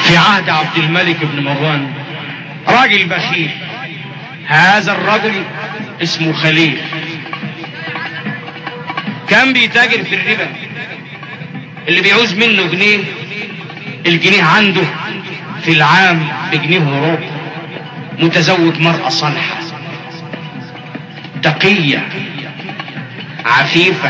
في عهد عبد الملك بن مروان راجل بخيل هذا الرجل اسمه خليل كان بيتاجر في الربا اللي بيعوز منه جنيه الجنيه عنده في العام بجنيه وربع متزوج مرأة صالحة تقية عفيفة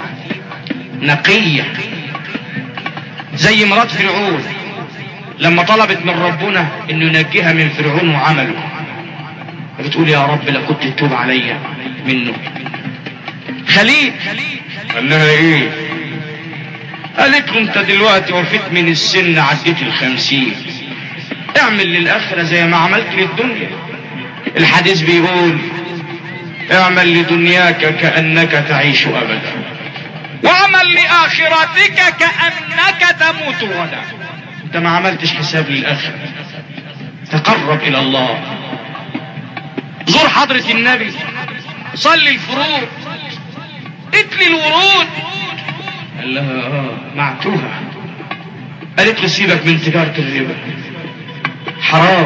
نقية زي مرات فرعون لما طلبت من ربنا انه ينجيها من فرعون وعمله بتقول يا رب لو كنت تتوب عليا منه خليل قال لها ايه قالت له انت دلوقتي وفيت من السن عديت الخمسين اعمل للآخرة زي ما عملت للدنيا الحديث بيقول اعمل لدنياك كأنك تعيش أبدا واعمل لآخرتك كأنك تموت غدا انت ما عملتش حساب للآخرة تقرب إلى الله زور حضرة النبي صلي الفروض اتلي الورود قال لها اه معتوها قالت له سيبك من تجارة الربا حرام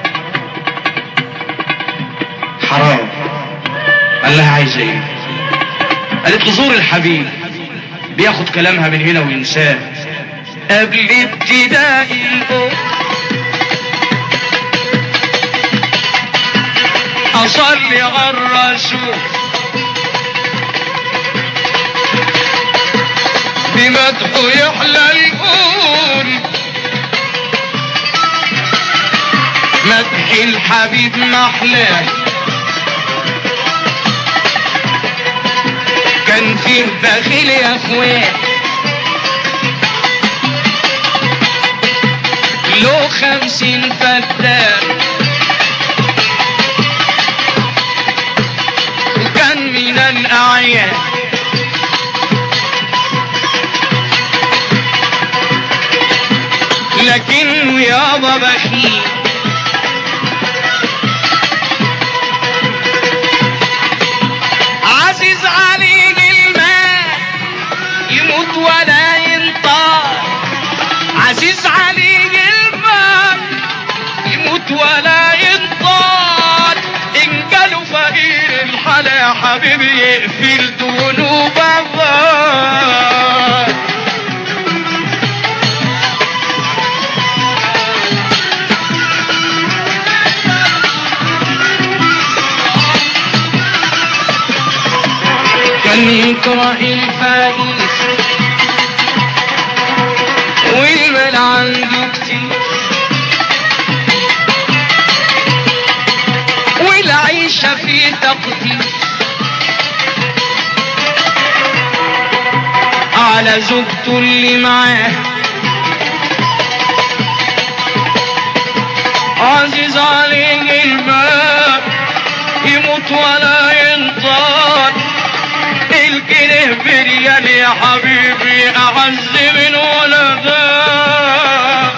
حرام قال لها عايزه ايه قالت له زور الحبيب بياخد كلامها من هنا وينساه قبل ابتداء الأم أصلي على الرسول بمدحه يحلى القول مدح الحبيب محلاه كان فيه بخيل يا اخوان له خمسين فتان وكان من الأعيان لكنه يابا بخيل عزيز عليه المال يموت ولا ينطار عزيز عليه المال يموت ولا ينطار إن قالوا فقير الحلا يا حبيبي يقفل ذنوب الله كان يقرأ الفائز والمال عنده كتير والعيشة في تقدير على زوجته اللي معاه عزيز عليه الماء يموت ولا ينطر الجنيه بريال يا حبيبي أعز من ولده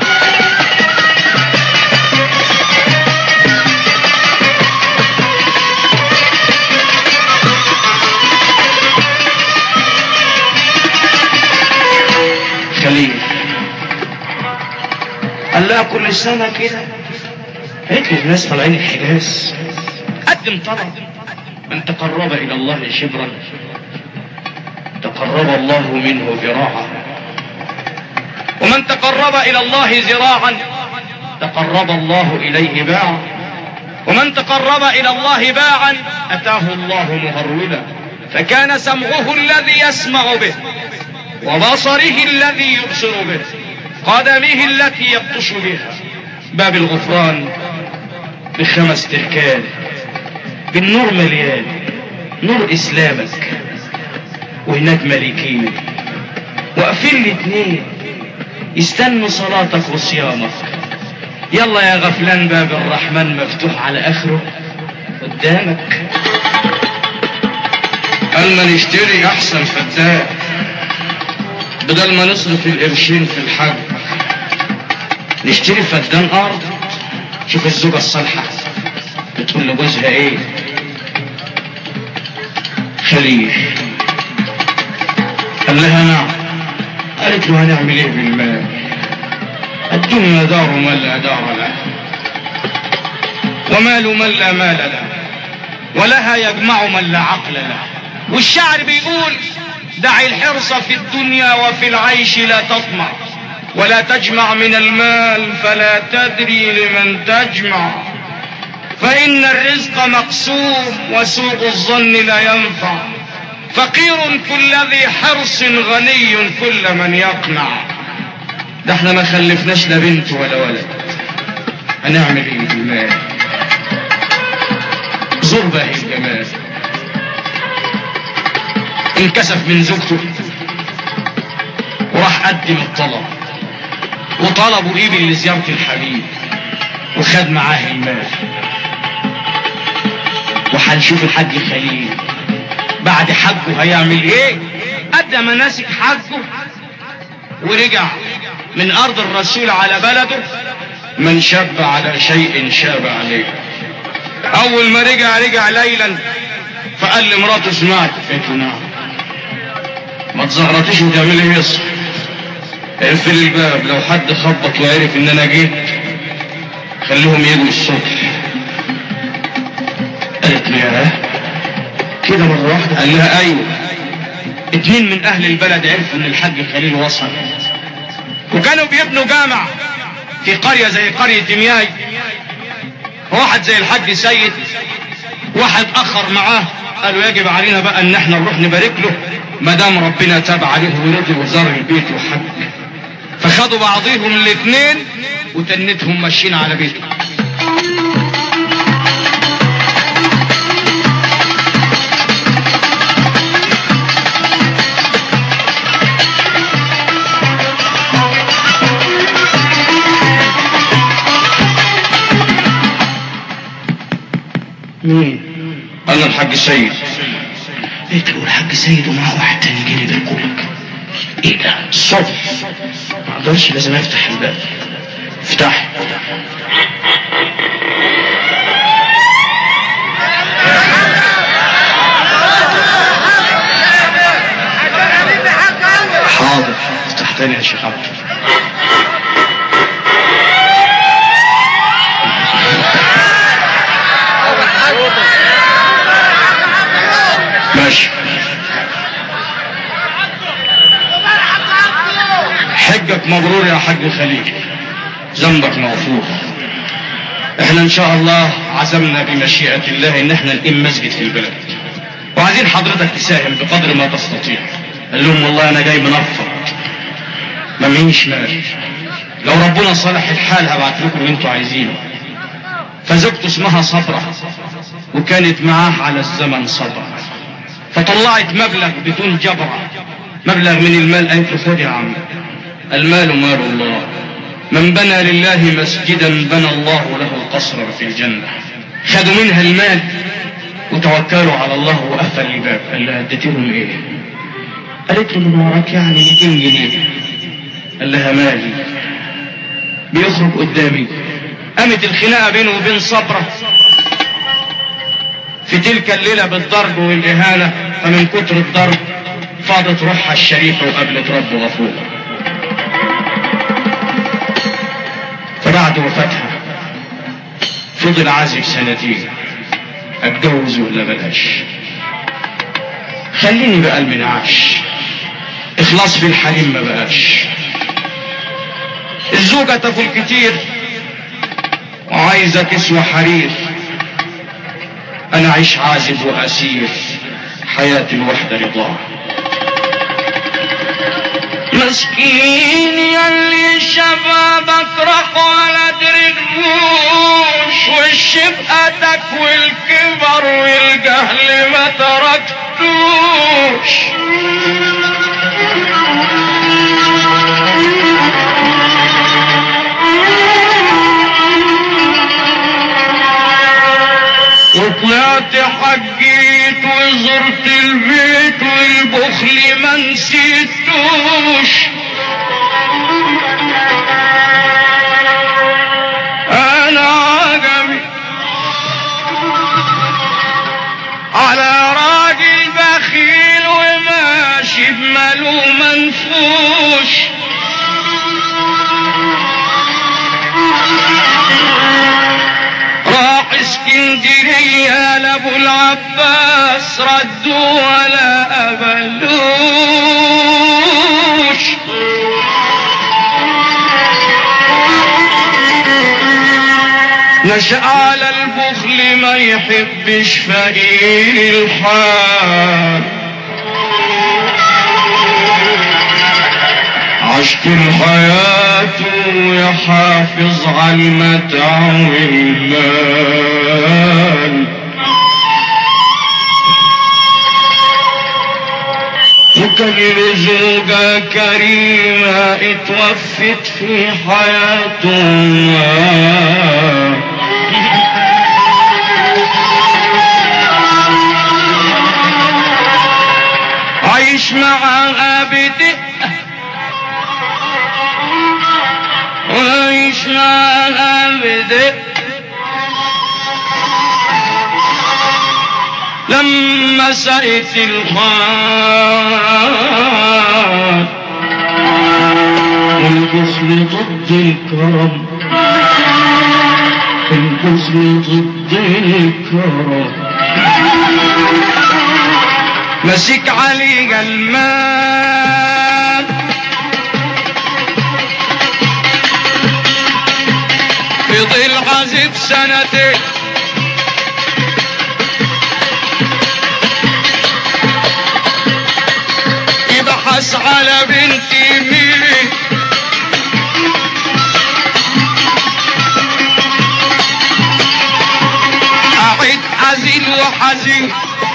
خليل قال لها كل سنة كده قالت لي الناس طالعين الحجاز قدم طلب من تقرب إلى الله شبرا تقرب الله منه ذراعا ومن تقرب إلى الله ذراعا تقرب الله إليه باعا ومن تقرب إلى الله باعا أتاه الله مهرولا فكان سمعه الذي يسمع به وبصره الذي يبصر به قدمه التي يبطش بها باب الغفران بخمس تركان بالنور مليان نور إسلامك وهناك ملكين واقفين الاتنين يستنوا صلاتك وصيامك يلا يا غفلان باب الرحمن مفتوح على اخره قدامك قال ما نشتري احسن فتاة بدل ما نصرف القرشين في الحج نشتري فدان ارض شوف الزوجة الصالحة بتقول لجوزها ايه خليل قال لها نعم قالت له هنعمل ايه بالمال قد الدنيا دار من لا دار له ومال من لا مال له ولها يجمع من لا عقل له والشعر بيقول دع الحرص في الدنيا وفي العيش لا تطمع ولا تجمع من المال فلا تدري لمن تجمع فإن الرزق مقسوم وسوء الظن لا ينفع فقير كل ذي حرص غني كل من يقنع ده احنا ما خلفناش لا بنت ولا ولد هنعمل ايه بالمال زربة الجمال انكسف من زوجته وراح قدم الطلب وطلبوا ايه لزيارة الحبيب وخد معاه المال وهنشوف الحاج خليل بعد حجه هيعمل ايه ادى مناسك حجه ورجع من ارض الرسول على بلده من شاب على شيء شاب عليه اول ما رجع رجع ليلا فقال لمراته سمعت قالت له نعم ما تزغرطيش وتعملي ايه يصح اقفل الباب لو حد خبط وعرف ان انا جيت خليهم يجوا الصبح قالت له ياه كده مرة واحدة قال لها ايوه اتنين من اهل البلد عرفوا ان الحاج خليل وصل وكانوا بيبنوا جامع في قرية زي قرية دمياي واحد زي الحاج سيد واحد اخر معاه قالوا يجب علينا بقى ان احنا نروح نبارك له ما دام ربنا تاب عليه ورضي وزار البيت وحج فخدوا بعضيهم الاثنين وتنتهم ماشيين على بيته مين؟ انا الحاج سيد قلت له الحاج سيد ومعاه واحد تاني جاي بالكوك ايه ده؟ الصبح ما اقدرش لازم افتح الباب افتح حاضر افتح تاني يا شيخ عبد ماشي حجك مبرور يا حاج خليل ذنبك مغفور احنا ان شاء الله عزمنا بمشيئة الله ان احنا نقيم مسجد في البلد وعايزين حضرتك تساهم بقدر ما تستطيع قال لهم والله انا جاي منفض ما معيش مال لو ربنا صالح الحال هبعت لكم اللي انتوا عايزينه فزوجته اسمها صبرة وكانت معاه على الزمن صبرة فطلعت مبلغ بدون جبرة مبلغ من المال قالت له خد يا عم المال مال الله من بنى لله مسجدا بنى الله له القصر في الجنة خدوا منها المال وتوكلوا على الله وقفل الباب قال لها اديتهم ايه قالت له من وراك يعني 200 جنيه قال لها مالي بيخرج قدامي قامت الخناقه بينه وبين صبره في تلك الليله بالضرب والاهانه فمن كتر الضرب فاضت روحها الشريفه وقابلت رب غفور فبعد وفاتها فضل عازب سنتين اتجوز ولا بلاش خليني بقى المنعاش اخلاص في الحريم ما بقاش الزوجة تاكل كتير وعايزة تسوى حرير انا عيش عازب واسير حياة الوحدة رضا مسكين يلي شبابك راح ولا تركبوش والشبقتك والكبر والجهل ما تركتوش وطلعت حجيت وزرت البيت والبخل ما نسيتوش انا عجبي على راجل بخيل وماشي بماله منفوش اسكندرية لابو العباس ردوا ولا قبلوش نشأ على البخل ما يحبش فقير الحال عشت الحياة يحافظ على المتع والمال وكان له زوجة كريمة اتوفت في حياته عايش معاها بدقة وعيش معاها بدقة لما سقت الخان البخل ضد الكرم البخل ضد الكرم مسك علي المال فضل عازف سنتين يبحث على بنتي مين قاعد حزين وحزين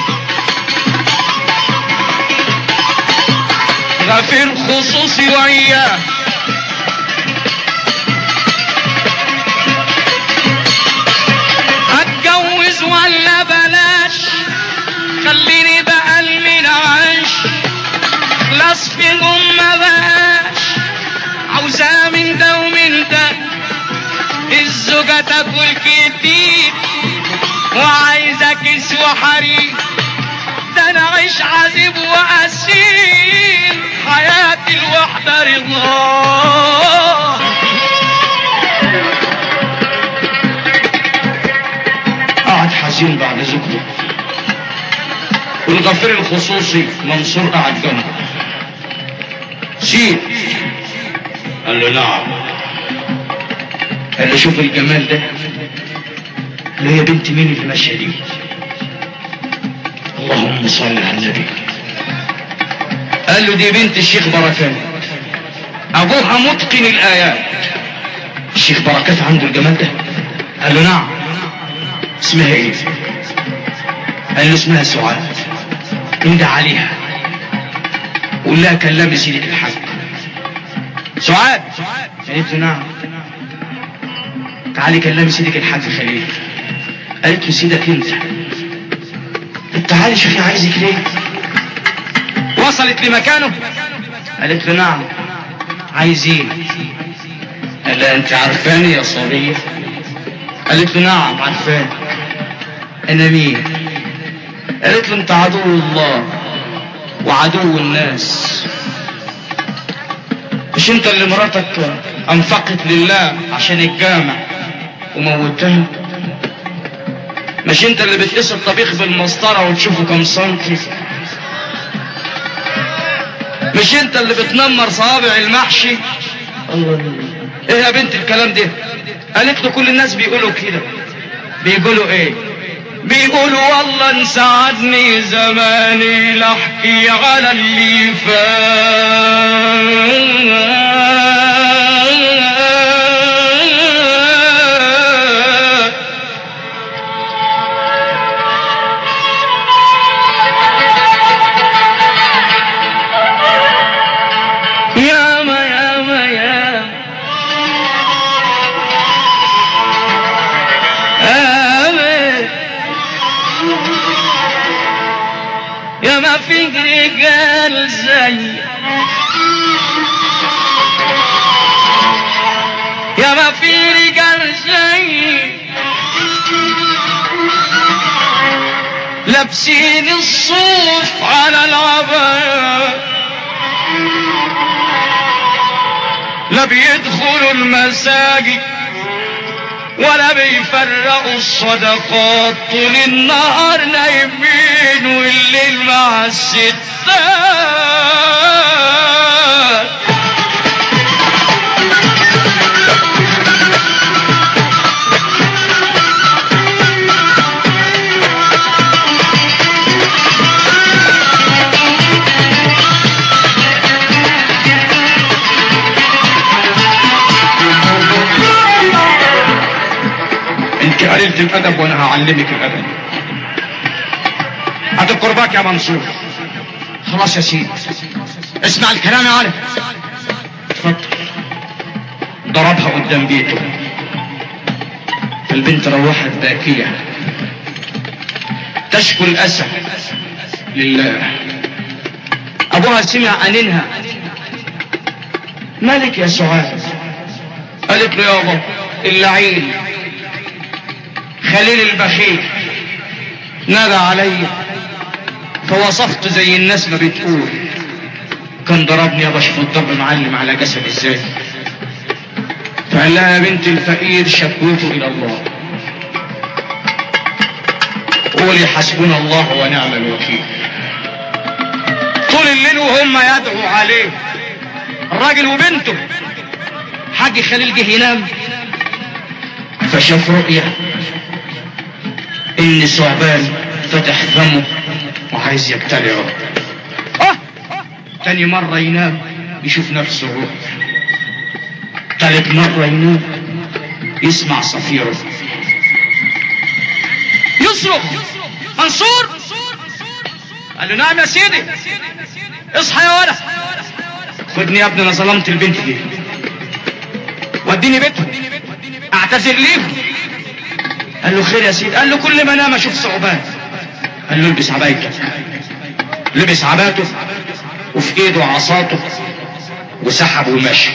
غفير خصوصي وياه اتجوز ولا بلاش خليني بقى اللي نعيش خلاص فيهم ما بقاش عاوزاه من ده ومن ده الزوجة تاكل كتير وعايزة كسوة حرير ده انا عيش عذيب واسير حياتي الوحدة رضا قعد حزين بعد ذكره والغفير الخصوصي منصور قعد جنبه سيب قال له نعم قال له شوف الجمال ده قال له يا بنت مين اللي ماشيه دي اللهم صل على النبي قال له دي بنت الشيخ بركات ابوها متقن الايات الشيخ بركات عنده الجمال ده قال له نعم اسمها ايه قال له اسمها سعاد انده عليها قول لها كلمي سيدك الحاج سعاد قالت له نعم تعالي كلمي سيدك الحاج خليل قالت له سيدك انت طب تعالي شوفي عايزك ليه وصلت لمكانه قالت له نعم عايزين قال لها انت عارفاني يا صبية قالت له نعم عارفاني انا مين قالت له انت عدو الله وعدو الناس مش انت اللي مراتك انفقت لله عشان الجامع وموتها مش انت اللي بتقيس الطبيخ بالمسطرة وتشوفه كم سنتي مش انت اللي بتنمر صوابع المحشي الله ايه يا بنت الكلام ده قالت له كل الناس بيقولوا كده بيقولوا ايه بيقولوا والله انسعدني زماني لاحكي على اللي فات ياما ياما ياما آمين يا ما في رجال زي يا ما في رجال زي لابسين الصوف على العباية لا بيدخلوا المساجد ولا بيفرقوا الصدقات طول النهار نايمين والليل مع الستات انت قليلة الادب وانا هعلمك الادب هات القرباك يا منصور خلاص يا سيدي اسمع الكلام يا علي اتفضل ضربها قدام بيته البنت روحت باكية تشكو الأسى لله أبوها سمع أنينها مالك يا سعاد قالت له يابا اللعين خليل البخيل نادى علي فوصفت زي الناس ما بتقول كان ضربني يا بشوف الضرب معلم على جسدي ازاي فقال لها يا بنت الفقير شكوته الى الله قولي حسبنا الله ونعم الوكيل طول الليل وهم يدعوا عليه الراجل وبنته حاج خليل جه ينام فشاف رؤيا ان ثعبان فتح فمه وعايز يبتلعه اه تاني مرة ينام يشوف نفسه روح تالت مرة ينام يسمع صفيره يصرخ منصور قال له نعم يا سيدي اصحى يا ولد خدني يا ابني انا ظلمت البنت دي وديني بيتهم اعتذر ليهم قال له خير يا سيدي قال له كل ما انام اشوف صعوبات قال له البس عبايتك لبس عباته وفي ايده عصاته وسحب ومشي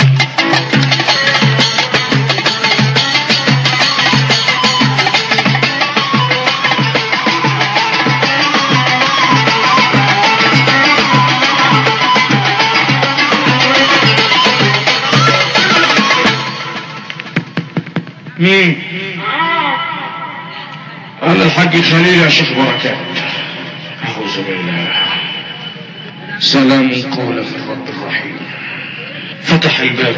مين انا الحاج خليل يا شيخ بركات اعوذ بالله سلام قولا من رب الرحيم فتح الباب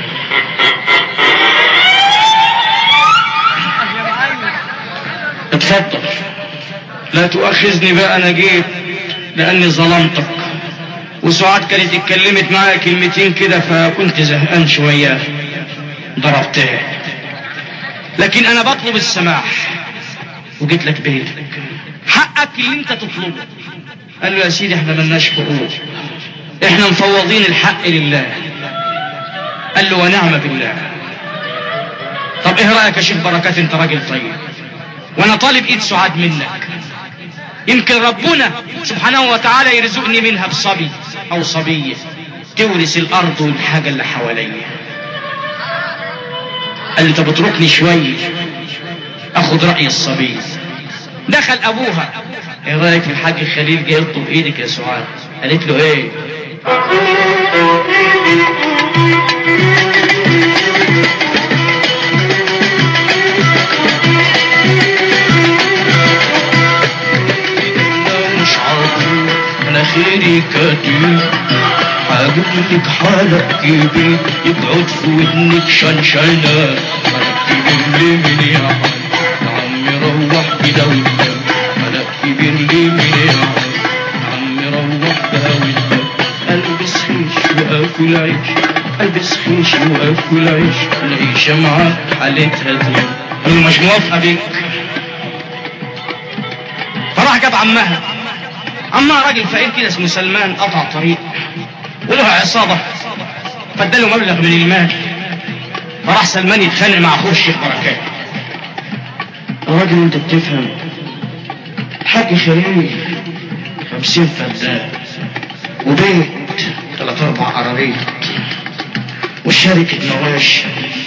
اتفضل لا تؤاخذني بقى انا جيت لاني ظلمتك وسعاد كانت اتكلمت معايا كلمتين كده فكنت زهقان شويه ضربتها لكن انا بطلب السماح وجيت لك بيتك حقك اللي انت تطلبه قال له يا سيدي احنا ملناش حقوق احنا مفوضين الحق لله قال له ونعم بالله طب ايه رايك يا شيخ بركات انت راجل طيب وانا طالب ايد سعاد منك يمكن ربنا سبحانه وتعالى يرزقني منها بصبي او صبيه تورث الارض والحاجه اللي حواليا قال لي طب اتركني شويه اخد راي الصبي دخل ابوها ايه رايك في الحاج خليل جاي يطلب ايدك يا سعاد قالت له ايه مش عارفين انا خيري كتير هجيب لك حالة كبير يقعد في ودنك شنشنة كبير لي من يا عم يا عمي روح كده وانت حالة كبير لي من يا عم يا عمي روح كده وانت البس خيش واكل عيش البس خيش واكل عيش العيشة معاك حالتها دي انا مش موافقة بيك فراح جاب عمها عمها راجل فقير كده اسمه سلمان قطع طريق وله عصابة فاداله مبلغ من المال فراح سلمان يتخانق مع اخوه الشيخ بركات الراجل انت بتفهم حاج خليل خمسين فدان وبيت ثلاث اربع عربيات وشركة مواشي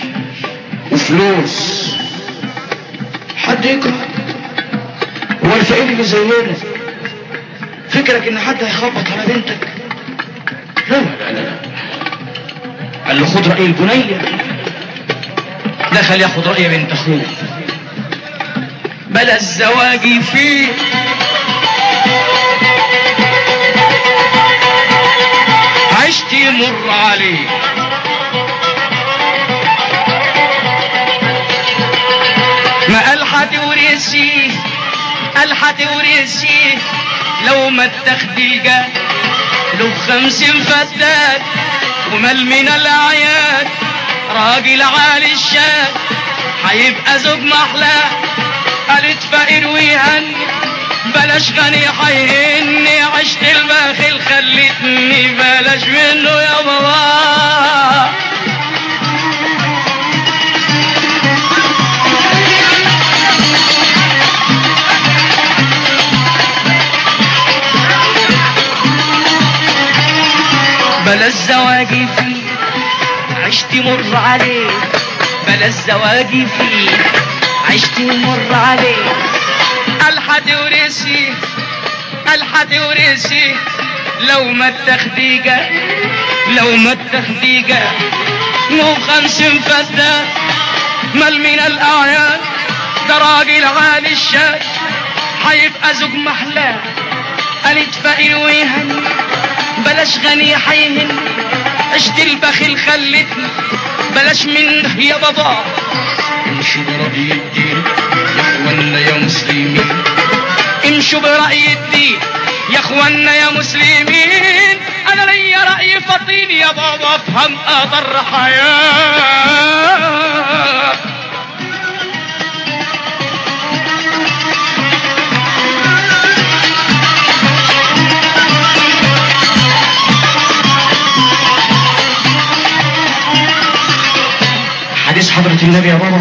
وفلوس حد يكره هو الفقير اللي زينا فكرك ان حد هيخبط على بنتك لا لا لا لا قال له خد رأي البنية دخل ياخد رأي بنت اخوه بلا الزواج فيه عشت يمر عليه ما قال هتورثيه قال هتورثيه لو ما اتخديجة له خمسين فتات ومال من الأعياد راجل عالي الشاب هيبقى زوج محلاه قالت فقير ويهني بلاش غني هيهني عشت الباخل خلتني بلاش منه يا بابا بلا زواجي فيه عشت مر عليه بلا زواجي فيه عشت مر عليه الحد ورثي الحد ورثي لو ما التخديجة لو ما التخديجة مو خمس فتاة مال من الأعياد ده راجل عالي الشاي هيبقى زوج محلاه قالت فقير ويهني بلاش غني حيهن عشت البخيل خلتني بلاش منه يا بابا امشوا برأي الدين يا اخوانا يا مسلمين امشوا برأي الدين يا اخوانا يا مسلمين انا ليا رأي فطين يا بابا افهم اقدر حياه حديث حضرة النبي يا بابا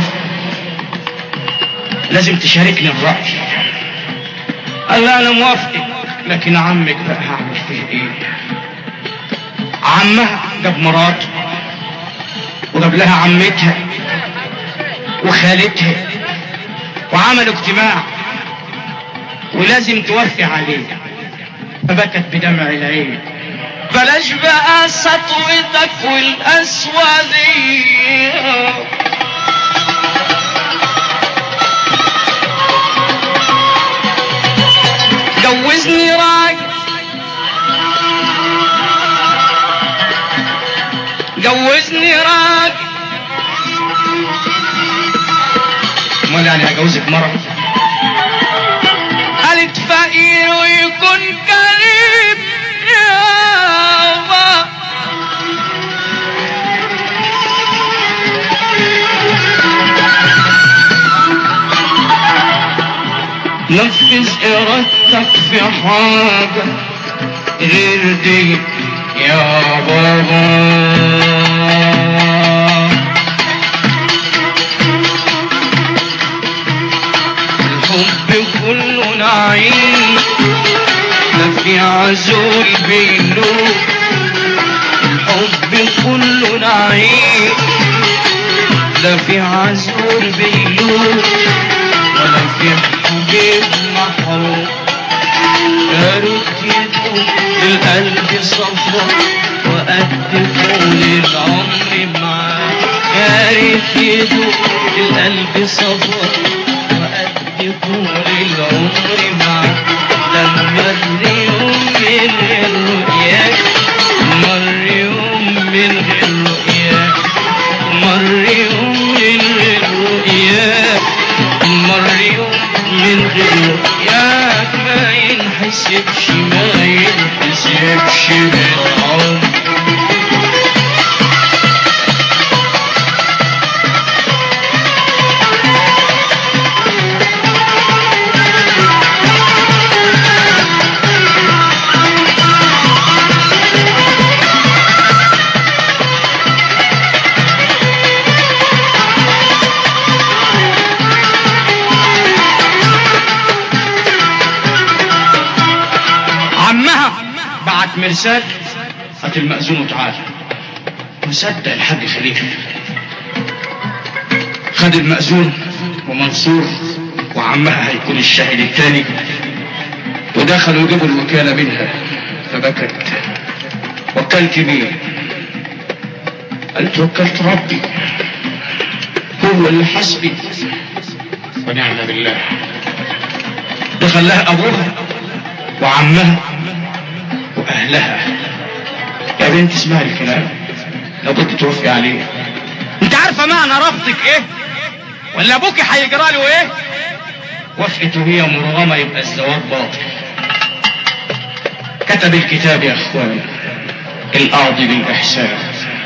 لازم تشاركني الرأي قال لا أنا موافق لكن عمك بقى هعمل فيه إيه عمها جاب مراته وجاب لها عمتها وخالتها وعملوا اجتماع ولازم توفي عليه فبكت بدمع العين بلاش بقى سطوتك والأسودية جوزني راجل جوزني راجل امال يعني هجوزك مرة قالت فقير ويكون كريم يابا نفذ ارادتك في حاجة غير دي يا بابا الحب كله نعيم ما في عزول بيلوم الحب كله نعيم لا في عزول بيلوم ولا في حبيب محروم يا ريت يدوم القلب صفا وقد طول العمر معاك يا ريت يدوم القلب صفا وقد طول العمر معاك لما اليوم من غير رؤياك مر يوم من غير رؤياك مر يوم من غير رؤياك مر يوم من غير رؤياك ما ينحسبش ما ينحسبش بالعمر عمها بعت مرسال هات المأذون وتعالى وصدق الحاج خليفة خد المأذون ومنصور وعمها هيكون الشاهد الثاني ودخلوا يجيبوا الوكالة منها فبكت وكلت مين قالت وكلت ربي هو اللي حسبي ونعم بالله دخل لها ابوها وعمها واهلها يا بنت اسمها الكلام لو كنت توفي عليه انت عارفه معنى رفضك ايه ولا ابوكي هيجرى له ايه وافقت وهي مرغمه يبقى الزواج باطل كتب الكتاب يا اخوان القاضي بالاحسان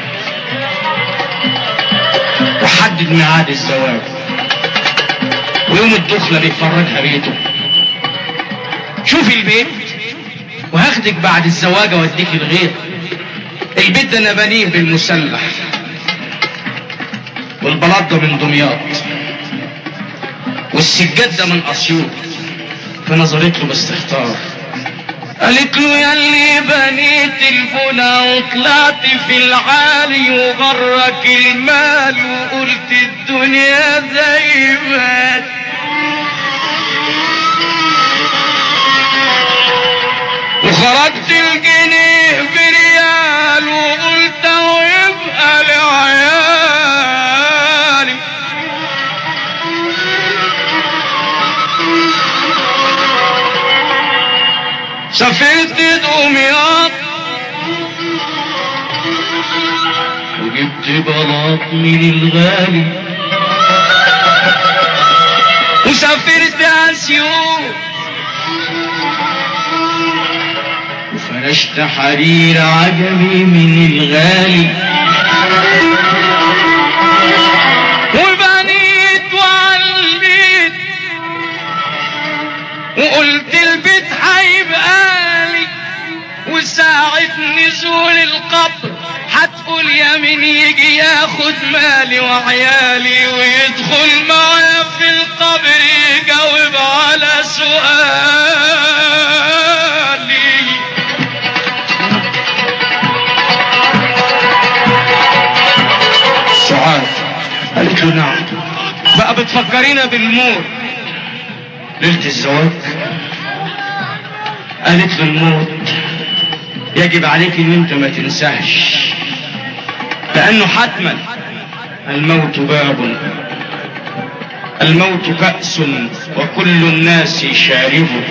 وحدد ميعاد الزواج ويوم الدخله بيفرجها بيته شوفي البيت وهاخدك بعد الزواج اوديك الغيط البيت ده انا بنيه بالمسلح والبلاط ده من دمياط والسجاد ده من اسيوط فنظرت له باستهتار قالت له يا اللي بنيت البنا وطلعت في العالي وغرك المال وقلت الدنيا زي ما وخرجت الجنيه بريال وقلت ويبقى لعيالي سافرت دمياط وجبت بلاط من الغالي وسافرت اسيوط وفرشت حرير عجمي من الغالي وبنيت وعليت وقلت البيت هيبقى لي وساعة نزول القبر هتقول يا مين يجي ياخد مالي وعيالي ويدخل معايا في القبر يجاوب على سؤالي سعاد قالت له نعم بقى بتفكرينا بالموت ليلة الزواج قالت له الموت يجب عليك ان انت ما تنساش لانه حتما الموت باب الموت كأس وكل الناس شاربه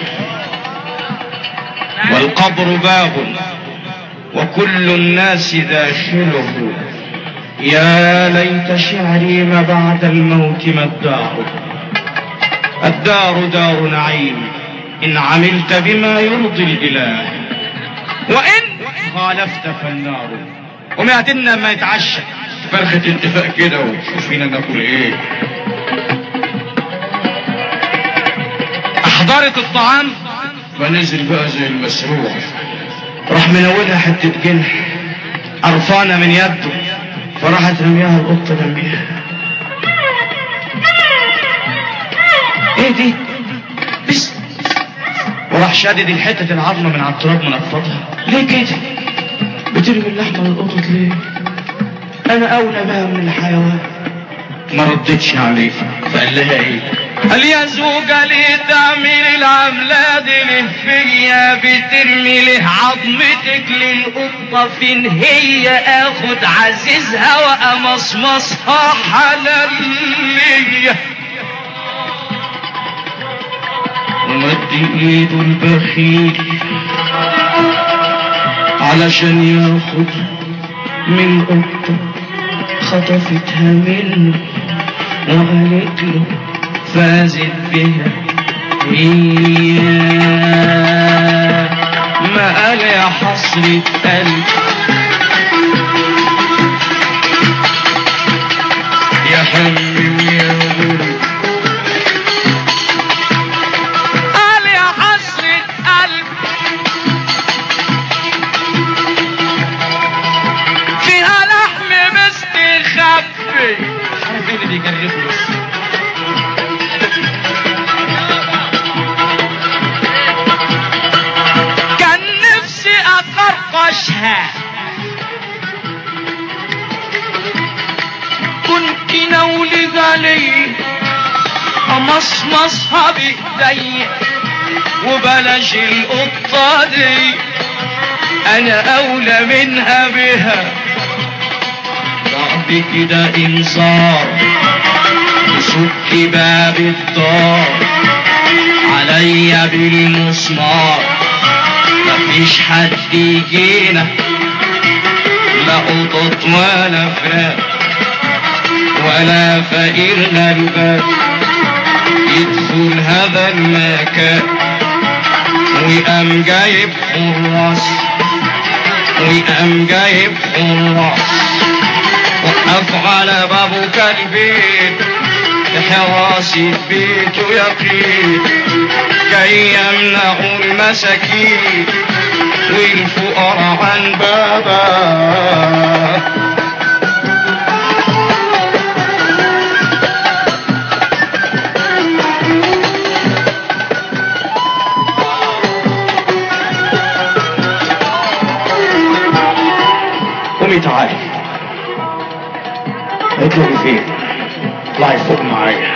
والقبر باب وكل الناس داخله يا ليت شعري ما بعد الموت ما الدار الدار دار نعيم إن عملت بما يرضي الإله وإن خالفت فالنار ومعدنا ما يتعشى فرخة انتفاء كده وشوف فينا ناكل ايه احضرت الطعام فنزل بقى زي المسروع راح منولها حتة جنح قرفانة من يده فراحت رميها القطة جنبيها ايه دي بس وراح شادد الحتة العظمة من على التراب منفضها ليه كده بترمي اللحمة للقطط ليه انا اولى بها من الحيوان ما ردتش عليه فقال لها ايه قال يا زوجة ليه تعمل العملة دي ليه فيا بترمي ليه عظمتك للقطة فين هي اخد عزيزها وامصمصها حلال ليا ومد ايده البخيل علشان ياخد من قطة خطفتها منه وقالت له فازت بها هي ما قال يا حسرة قلب يا حمل يا ولد قال يا حسرة قلب فيها لحم مستخبي عارف ايه اللي بيجرفه بس كان نفسي اقرقشها كنت نولي علي امصمصها بايدي وبلاش القطة دي انا اولى منها بها بعد كده انذار صك باب الدار عليا بالمسمار مفيش حد يجينا لا قطط ولا فراخ ولا فقير غلبان يدخل هذا المكان وقام جايب حراس وقام جايب حراس وقف على بابه كالبيت حراسة بيته يقين كي يمنعوا المساكين والفقراء عن بابه قومي تعالي قالت له فين اطلعي فوق معايا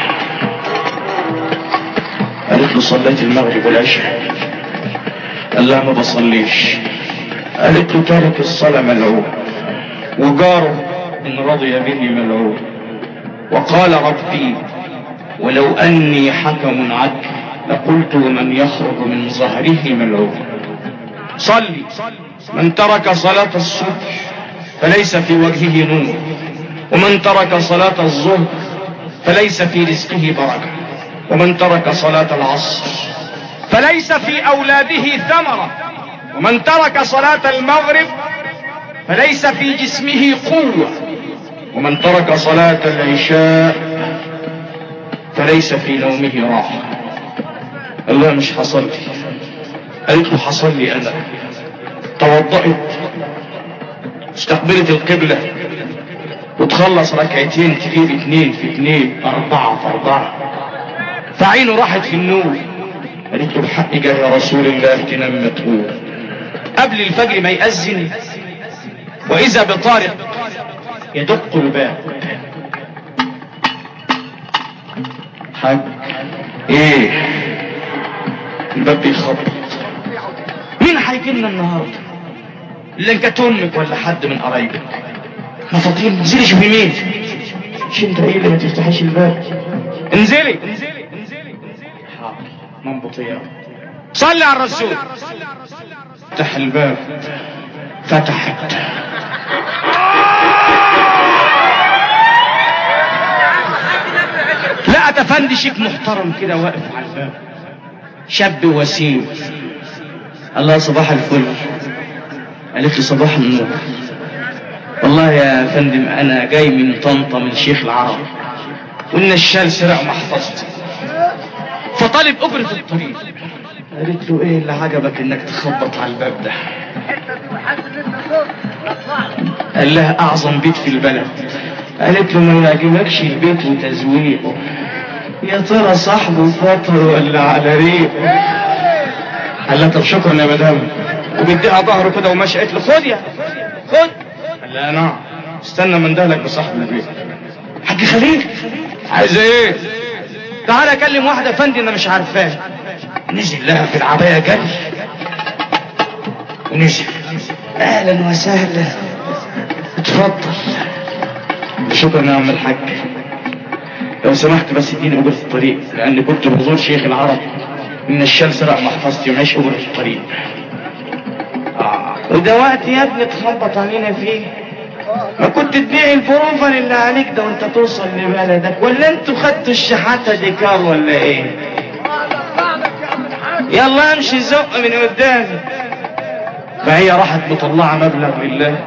قالت له صليت المغرب والعشاء قال لها ما بصليش قالت له تارك الصلاة ملعون وجاره إن رضي به ملعون وقال ربي ولو أني حكم عدل لقلت من يخرج من ظهره ملعون صلي من ترك صلاة الصبح فليس في وجهه نور ومن ترك صلاة الظهر فليس في رزقه بركة ومن ترك صلاة العصر فليس في أولاده ثمرة ومن ترك صلاة المغرب فليس في جسمه قوة ومن ترك صلاة العشاء فليس في نومه راحة الله مش حصل لي قالت له حصل لي أنا توضأت استقبلت القبلة وتخلص ركعتين تجيب اتنين في اتنين اربعة في اربعة فعينه راحت في النور قالت له الحق جاي يا رسول الله تنام متقول قبل الفجر ما يأذن وإذا بطارق يدق الباب حاج ايه الباب بيخبط مين هيجي لنا النهارده اللي إن كانت امك ولا حد من قرايبك ما فاضيين انزلي شوفي مين مش انت ايه اللي ما تفتحيش الباب انزلي حاضر منبطية صلي على الرسول فتح الباب فتحت لقت افندي شيك محترم كده واقف على الباب شاب وسيم الله صباح الفل قالت لي صباح النور والله يا فندم انا جاي من طنطا من شيخ العرب وان الشال سرق محفظتي فطالب اجرة الطريق قالت له ايه اللي عجبك انك تخبط على الباب ده قال لها اعظم بيت في البلد قالت له ما يعجبكش البيت وتزويقه يا ترى صاحبه فطر ولا على ريق قال لها طب شكرا يا مدام وبيديها ظهره كده وماشي قالت له خد يا خد قال لها نعم استنى من دهلك بصاحب البيت حاج خليل عايز ايه تعالى اكلم واحده فندي انا مش عارفاه نزل لها في العبايه جري ونزل اهلا وسهلا اتفضل شكرا يا عم الحاج لو سمحت بس اديني اجرة الطريق لان كنت بزور شيخ العرب ان الشال سرق محفظتي ومعيش اجرة الطريق آه. وده وقت يا ابني تخبط علينا فيه ما كنت تبيع البروفر اللي عليك ده وانت توصل لبلدك ولا انتوا خدتوا الشحاتة دي كار ولا ايه يلا امشي زق من قدامي فهي راحت مطلعة مبلغ لله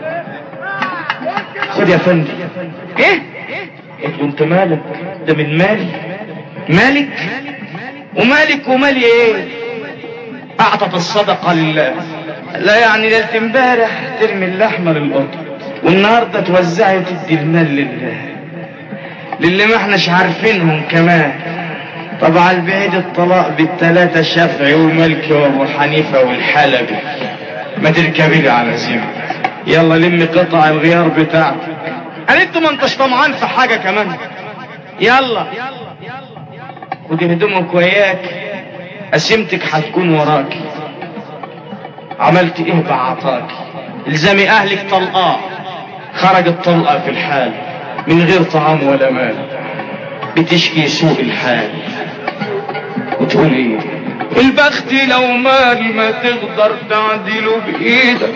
خد يا فندم ايه قلت له انت مالك ده من مالي مالك ومالك ومالي ايه اعطت الصدقة لله لا يعني ليلة امبارح ترمي اللحمة للقطط والنهاردة توزعي وتدي المال لله للي ما احناش عارفينهم كمان طبعا البعيد الطلاق بالتلاتة شافعي وملكي وابو حنيفة والحلبي ما تركبي لي على سيما يلا لمي قطع الغيار بتاعتك قالت له ما انتش طمعان في حاجة كمان يلا خدي هدومك وياك قسيمتك هتكون وراكي عملت ايه بعطاك الزمي اهلك طلقاء خرجت طلقة في الحال من غير طعام ولا مال بتشكي سوء الحال وتقول ايه البخت لو مال ما تقدر تعدله بايدك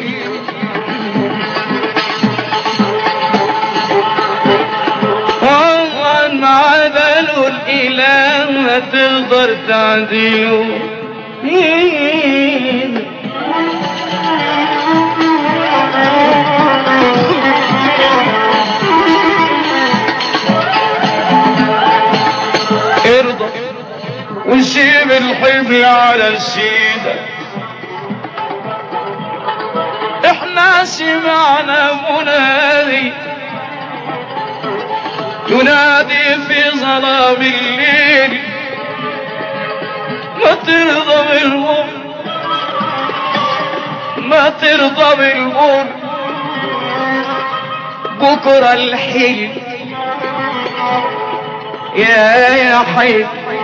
وعن عدله الاله ما تقدر تعدله بايدك ارضى وسيب الحبل على السيدة احنا سمعنا منادي ينادي في ظلام الليل ما ترضى بالمر ما ترضى بالمر بكرة الحلم يا يا حي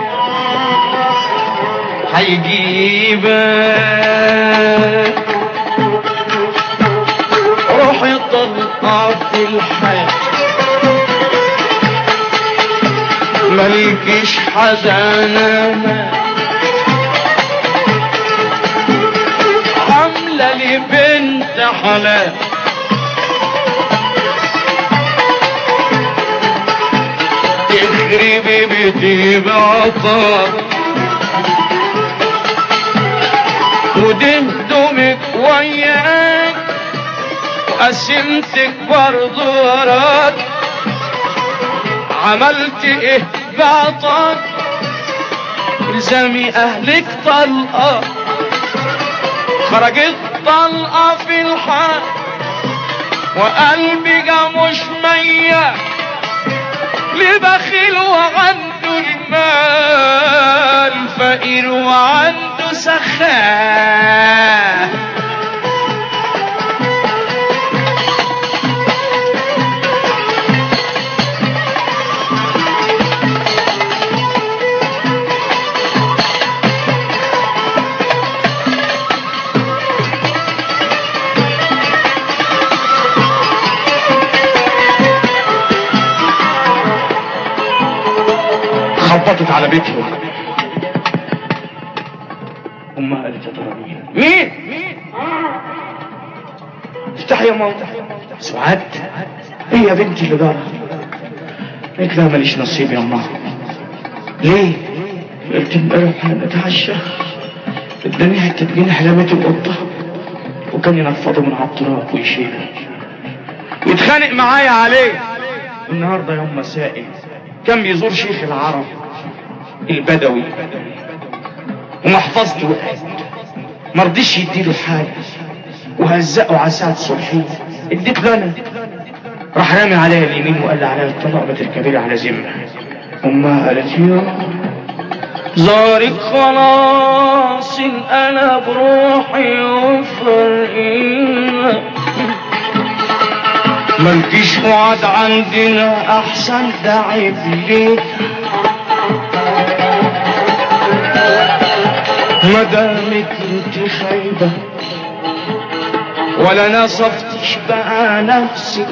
حيجيبك روح طلقع في الحياة ملكش حزانة عاملة لي بنت حلال تخربي بيتي بعطار ودمدمك وياك وقسمتك برضو وراك عملت ايه بعطاك الزمي اهلك طلقة خرجت طلقة في الحال وقلبي جا مش ميت لبخيل وعنده المال فقير وعنده سخاء خبطت على بيتهم امها قالت يا ترى مين مين افتحي يا ماما سعاد ايه يا بنتي اللي جرى قالت لها ماليش نصيب يا ماما ليه قلت امبارح نتعشى اداني حته جنيه حلمت القطه وكان ينفضه من على التراب ويشيله ويتخانق معايا عليه النهارده يوم مسائي كان بيزور شيخ العرب البدوي ومحفظته وقعت ما رضيش يديله حاجه وهزقه عساد صبحي اديت له انا راح رامي عليا اليمين وقال لي عليا الطلاق ما تركبي على ذمه امها قالت يا زارك خلاص انا بروحي وفرقينا ملكيش وعد عندنا احسن ده عيب ليك ما دامك انت خايبه ولا نصفتش بقى نفسي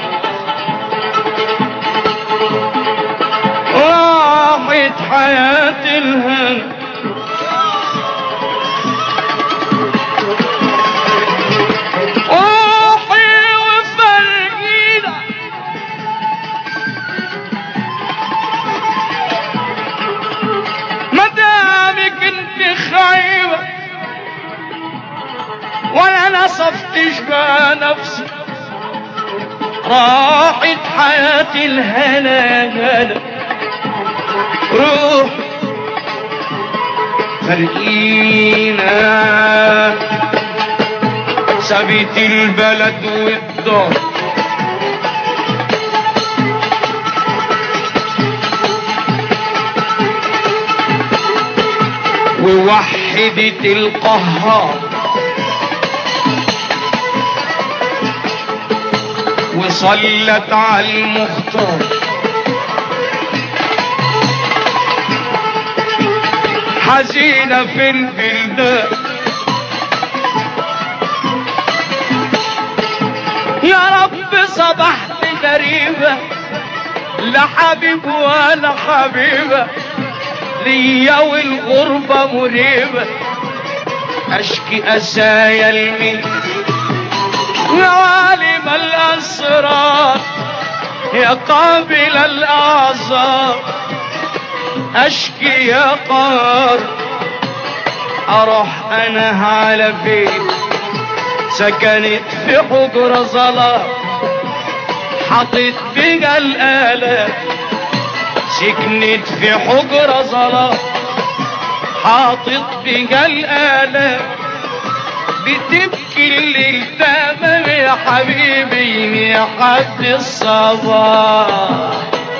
راحت حياة الهم روحي وفرقينا ما دامك انت خايبة ولا نصفتش بقى نفسي راحت حياة الهنا هنا روح فرقينا سبيت البلد والدار ووحدت القهار وصلت على المختار حزينة في البلدان يا رب صبحت غريبة لا حبيب ولا حبيبة ليا والغربة مريبة أشكي أسايا المين يا عالم الأسرار يا قابل الأعذار أشكي يا قار أروح أنا على فين سكنت في حجرة ظلام حطيت بيها الآلام سكنت في حجرة ظلام حاطط بيها الآلام بتبكي الليل تمام يا حبيبي يا حد الصباح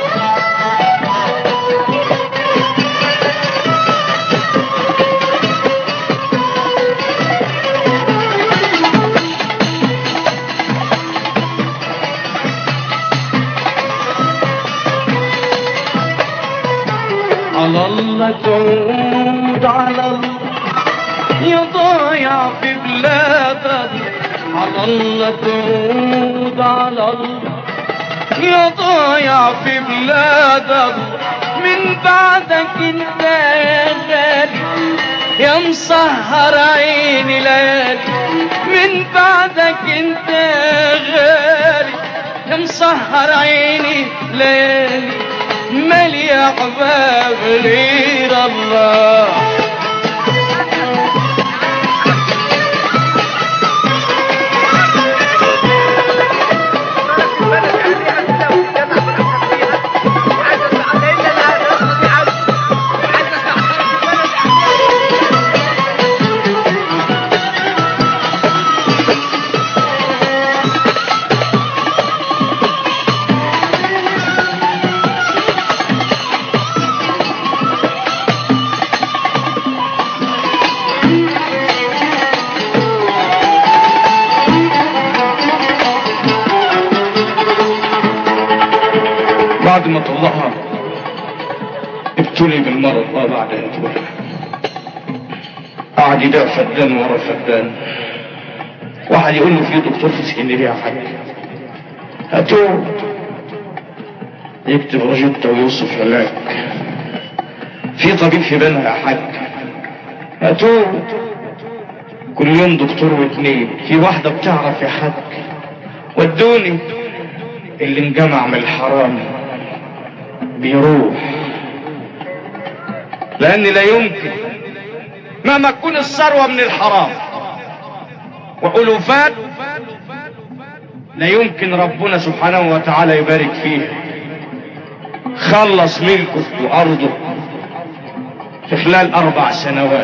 على الله تعود على الله يا ضايع في بلادك على الله تعود على الله يا ضايع في بلادك من بعدك انت يا غالي يا مسهر عيني ليالي من بعدك انت يا غالي يا مسهر عيني ليالي مالي يا احباب غير الله بعد ما طلقها ابتلي بالمرض اه بعد ان اتولد قعد يبيع فدان ورا فدان واحد يقول له في دكتور في اسكندريه يا حاج هاتوه يكتب روجيتا ويوصف علاج في طبيب في بنها يا حاج هاتوه كل يوم دكتور واتنين في واحدة بتعرف يا حاج ودوني اللي انجمع من الحرام بيروح لان لا يمكن مهما تكون الثروة من الحرام وألوفات لا يمكن ربنا سبحانه وتعالى يبارك فيها خلص ملكه وأرضه في خلال أربع سنوات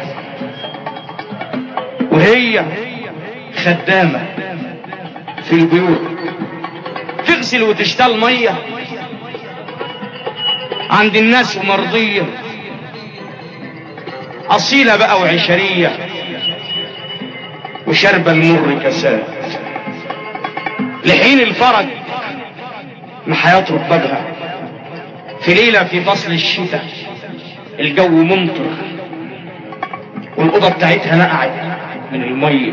وهي خدامة في البيوت تغسل وتشتغل مية عند الناس ومرضية أصيلة بقى وعشرية وشربة المر كساد لحين الفرج ما هيترك بابها في ليلة في فصل الشتاء الجو ممطر والأوضة بتاعتها نقعت من المية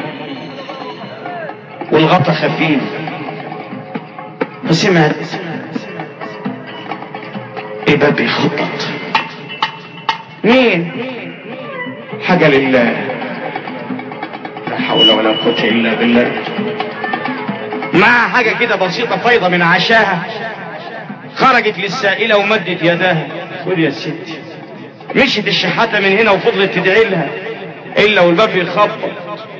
والغطا خفيف فسمعت الباب بيخبط مين حاجة لله لا حول ولا قوة إلا بالله مع حاجة كده بسيطة فايضة من عشاها خرجت للسائلة ومدت يداها خد يا ستي مشيت الشحاتة من هنا وفضلت تدعي لها إلا والباب يخبط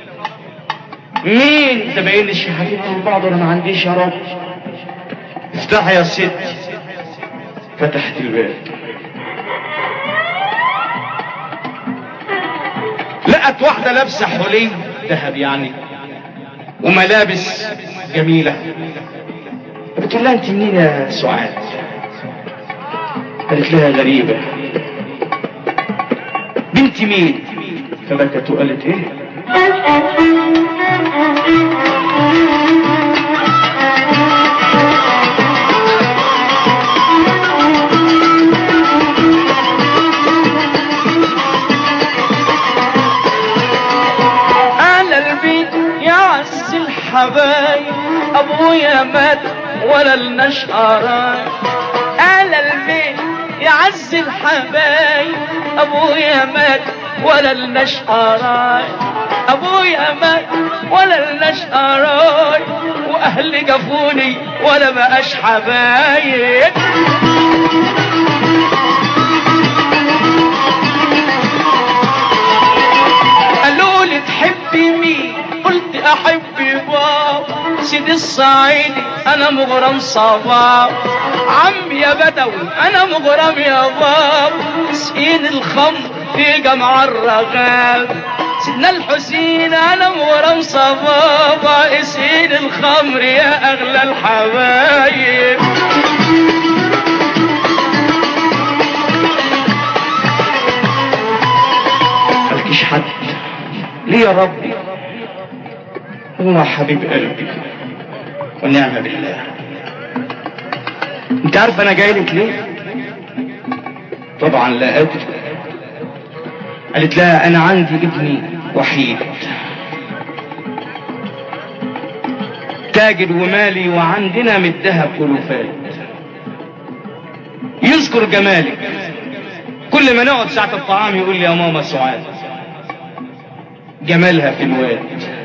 مين تبين الشحاتين من بعض أنا ما عنديش يا رب افتحي يا ست فتحت الباب لقت واحدة لابسة حلي ذهب يعني وملابس جميلة بتقول لها انت منين يا سعاد قالت لها غريبة بنت مين فبكت وقالت ايه على البيت يا عز الحبايب ابويا مات ولا النشارة على البيت يعز الحبايب ابويا مات ولا النشارة ابويا مات ولا النشارة واهلي قفوني ولا بقاش حبايب قالوا لي تحبي مين قلت احب بابا سيدي الصعيدي انا مغرم صباب عم يا بدوي انا مغرم يا بابا سيد الخمر في جمع الرغاب سيدنا الحسين انا مغرم صبابا سيد الخمر يا اغلى الحبايب مالكيش حد ليه يا ربي هو حبيب قلبي ونعم بالله انت عارف انا جاي لك ليه طبعا لا ادري قالت لها انا عندي ابني وحيد تاجر ومالي وعندنا من الذهب ألوفات يذكر جمالك كل ما نقعد ساعة الطعام يقول لي يا ماما سعاد جمالها في الواد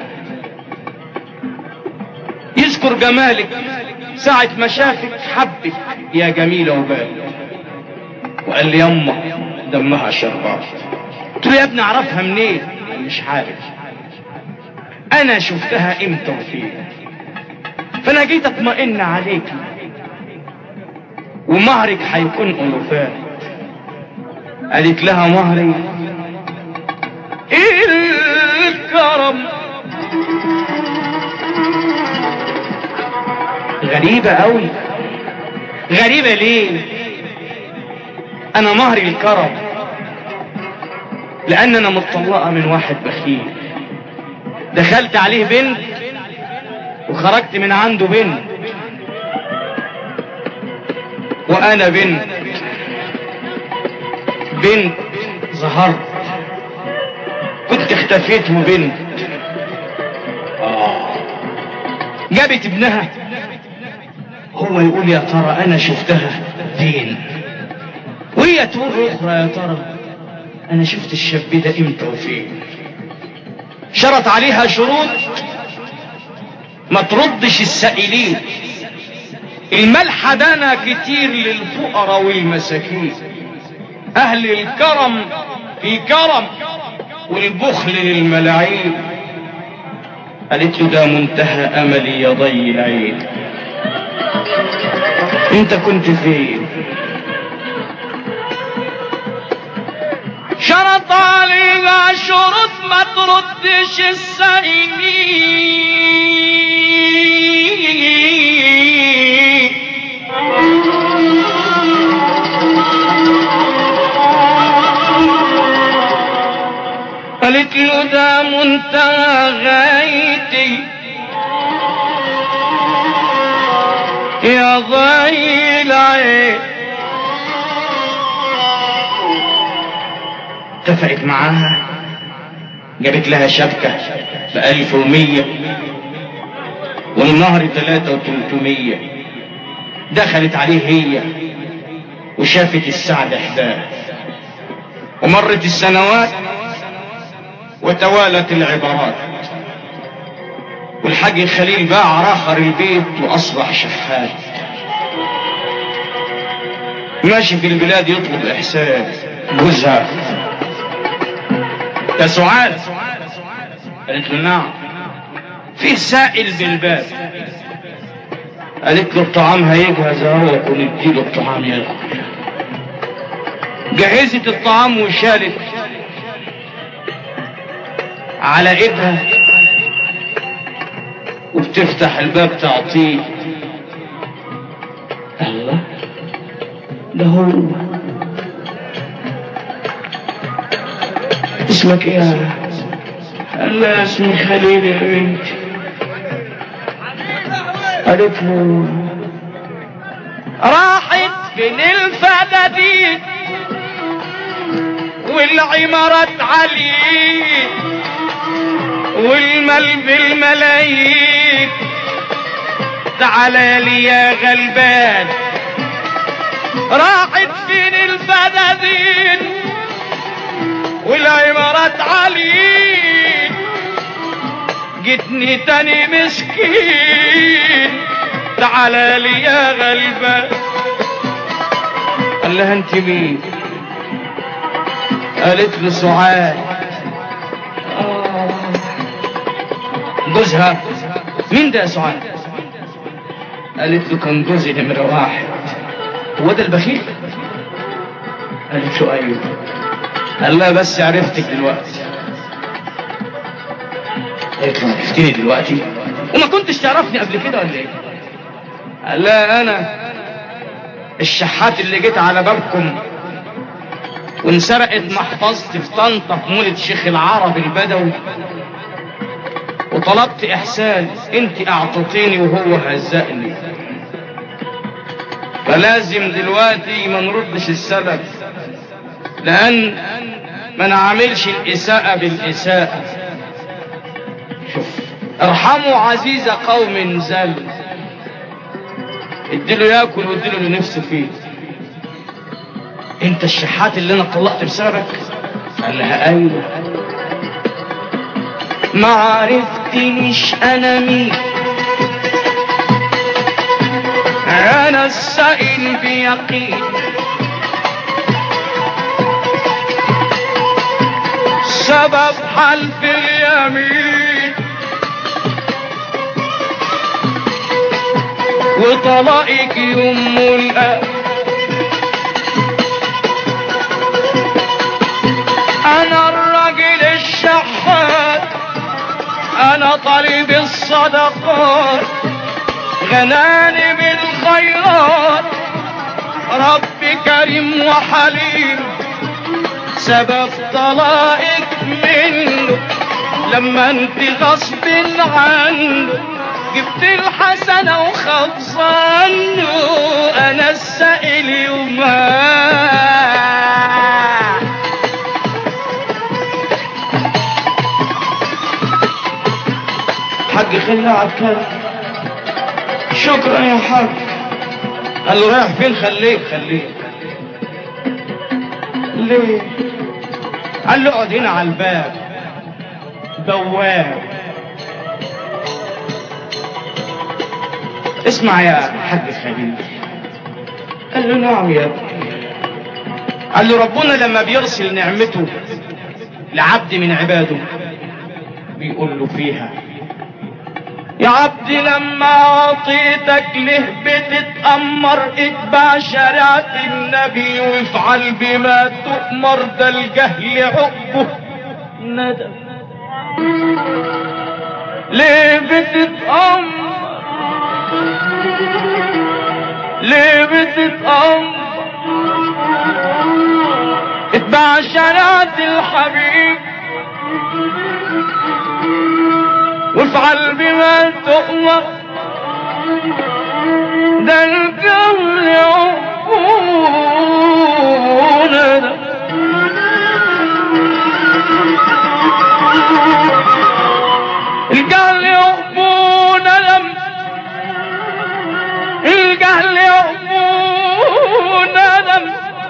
يذكر جمالك ساعة ما شافك حبك يا جميلة وبال وقال لي يما دمها شربات قلت له يا ابني اعرفها منين قال مش عارف انا شفتها امتى وفين فانا جيت اطمئن عليك ومهرك هيكون الوفات قالت لها مهري الكرم غريبة قوي غريبة ليه انا مهري الكرم لان انا مطلقة من واحد بخيل دخلت عليه بنت وخرجت من عنده بنت وانا بنت بنت ظهرت كنت اختفيت وبنت آه. جابت ابنها هو يقول يا ترى انا شفتها فين وهي تقول اخرى يا ترى انا شفت الشاب ده امتى وفين شرط عليها شروط ما تردش السائلين المال حدانا كتير للفقراء والمساكين اهل الكرم في كرم والبخل للملاعين قالت له ده منتهى املي يا ضي العين انت كنت فين شرط عليها شروط ما تردش السائلين قالت له ده منتهى غايتي يا ضي العين اتفقت معاها جابت لها شبكة بألف ومية والنهر تلاتة وتلتمية دخلت عليه هي وشافت السعد حداه ومرت السنوات وتوالت العبارات والحاج خليل باع راخر البيت واصبح شحات ماشي في البلاد يطلب احسان جوزها يا سعاد قالت له نعم في سائل بالباب قالت له الطعام هيجهز اهو ونديله الطعام ياكل جهزت الطعام وشالت على ايدها وبتفتح الباب تعطيه الله ده هو اسمك ايه يا قال لها اسمي خليل يا بنتي قالت له راحت فين الفدادين والعمارات عليه والمال بالملايين تعالى لي يا غلبان راحت فين البلدين والعمارات عاليين جتني تاني مسكين تعالى لي يا غلبان قال لها انت مين قالت له سعاد آه. جوزها مين ده يا سعاد قالت له كان جوزي نمرة واحد هو ده البخيل قالت له ايوه قال لها بس عرفتك دلوقتي قالت له عرفتني دلوقتي وما كنتش تعرفني قبل كده ولا ايه قال لها انا الشحات اللي جيت على بابكم وانسرقت محفظتي في طنطا في مولد شيخ العرب البدوي وطلبت احسان انت اعطيتيني وهو هزقني فلازم دلوقتي ما نردش السبب لان ما نعملش الاساءة بالاساءة شوف ارحموا عزيز قوم زل اديله ياكل واديله اللي نفسه فيه انت الشحات اللي انا طلقت بسببك قال لها ايوه ما عرفتنيش انا مين انا السائل بيقين سبب حلف اليمين وطلقك يوم الاب انا الراجل الشحات انا طالب الصدقات غناني بالخيرات ربي كريم وحليم سبب طلائك منه لما انت غصب عنه جبت الحسنة وخبز عنه انا السائل يومها حاج خليها عكاز شكرا يا حاج قال له رايح فين خليك خليك ليه قال له اقعد هنا على الباب بواب اسمع يا حاج خليل قال له نعم يا ابني قال له ربنا لما بيرسل نعمته لعبد من عباده بيقول له فيها يا عبدي لما عطيتك له بتتأمر اتبع شريعة النبي وافعل بما تؤمر ده الجهل عقبه ندم ليه بتتأمر ليه بتتأمر اتبع شريعة الحبيب وافعل بما تؤمر ده الجهل عقونا ده الجهل يعقونا لم الجهل يعقونا لم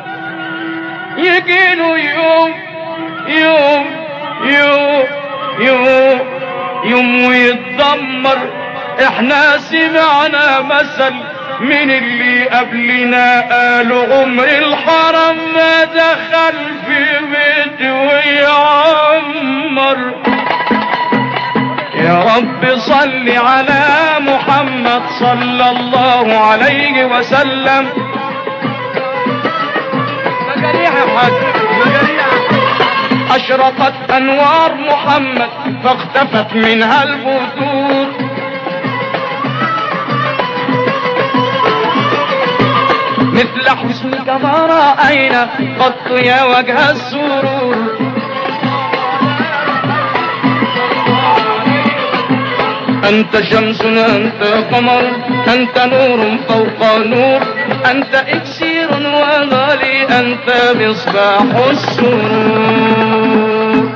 يجيله يوم يوم يوم يوم يوم ويتدمر احنا سمعنا مثل من اللي قبلنا قالوا عمر الحرم ما دخل في بيت ويعمر يا رب صل على محمد صلى الله عليه وسلم مجاريح يا حاج مجاريح أشرقت أنوار محمد فاختفت منها البذور مثل حسنك ما رأينا قط يا وجه السرور أنت شمس أنت قمر أنت نور فوق نور أنت إكسير وغالي أنت مصباح السرور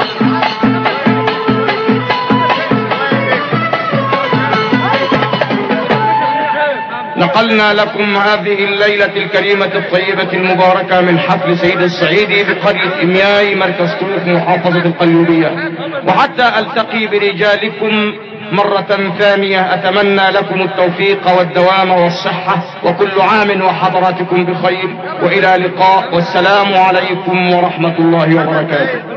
نقلنا لكم هذه الليلة الكريمة الطيبة المباركة من حفل سيد الصعيدي بقرية إمياي مركز طوق محافظة القليوبية وحتى ألتقي برجالكم مرة ثانية أتمنى لكم التوفيق والدوام والصحة وكل عام وحضراتكم بخير وإلى لقاء والسلام عليكم ورحمة الله وبركاته